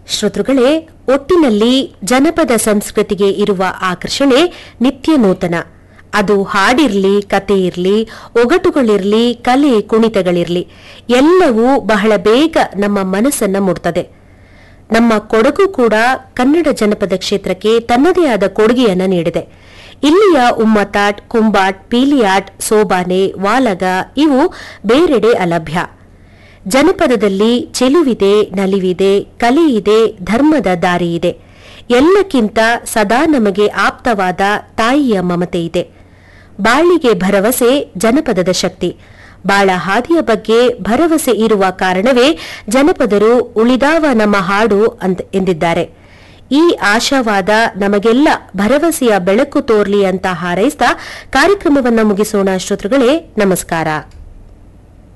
ಶ್ರೋತೃಗಳೇ ಒಟ್ಟಿನಲ್ಲಿ ಜನಪದ ಸಂಸ್ಕೃತಿಗೆ ಇರುವ ಆಕರ್ಷಣೆ ನಿತ್ಯ ನೂತನ ಅದು ಹಾಡಿರ್ಲಿ ಕತೆ ಇರ್ಲಿ ಒಗಟುಗಳಿರ್ಲಿ ಕಲೆ ಕುಣಿತಗಳಿರ್ಲಿ ಎಲ್ಲವೂ ಬಹಳ ಬೇಗ ನಮ್ಮ ಮನಸ್ಸನ್ನ ಮುಡ್ತದೆ ನಮ್ಮ ಕೊಡಗು ಕೂಡ ಕನ್ನಡ ಜನಪದ ಕ್ಷೇತ್ರಕ್ಕೆ ತನ್ನದೇ ಆದ ಕೊಡುಗೆಯನ್ನ ನೀಡಿದೆ ಇಲ್ಲಿಯ ಉಮ್ಮತಾಟ್ ಕುಂಬಾಟ್ ಪೀಲಿಯಾಟ್ ಸೋಬಾನೆ ವಾಲಗ ಇವು ಬೇರೆಡೆ ಅಲಭ್ಯ ಜನಪದದಲ್ಲಿ ಚೆಲುವಿದೆ ನಲಿವಿದೆ ಕಲೆಯಿದೆ ಧರ್ಮದ ದಾರಿಯಿದೆ ಎಲ್ಲಕ್ಕಿಂತ ಸದಾ ನಮಗೆ ಆಪ್ತವಾದ ತಾಯಿಯ ಮಮತೆ ಇದೆ ಬಾಳಿಗೆ ಭರವಸೆ ಜನಪದದ ಶಕ್ತಿ ಬಾಳ ಹಾದಿಯ ಬಗ್ಗೆ ಭರವಸೆ ಇರುವ ಕಾರಣವೇ ಜನಪದರು ಉಳಿದಾವ ನಮ್ಮ ಹಾಡು ಅಂತ ಎಂದಿದ್ದಾರೆ ಈ ಆಶಾವಾದ ನಮಗೆಲ್ಲ ಭರವಸೆಯ ಬೆಳಕು ತೋರ್ಲಿ ಅಂತ ಹಾರೈಸ್ತಾ ಕಾರ್ಯಕ್ರಮವನ್ನ ಮುಗಿಸೋಣ ಶ್ರೋತೃಗಳೇ ನಮಸ್ಕಾರ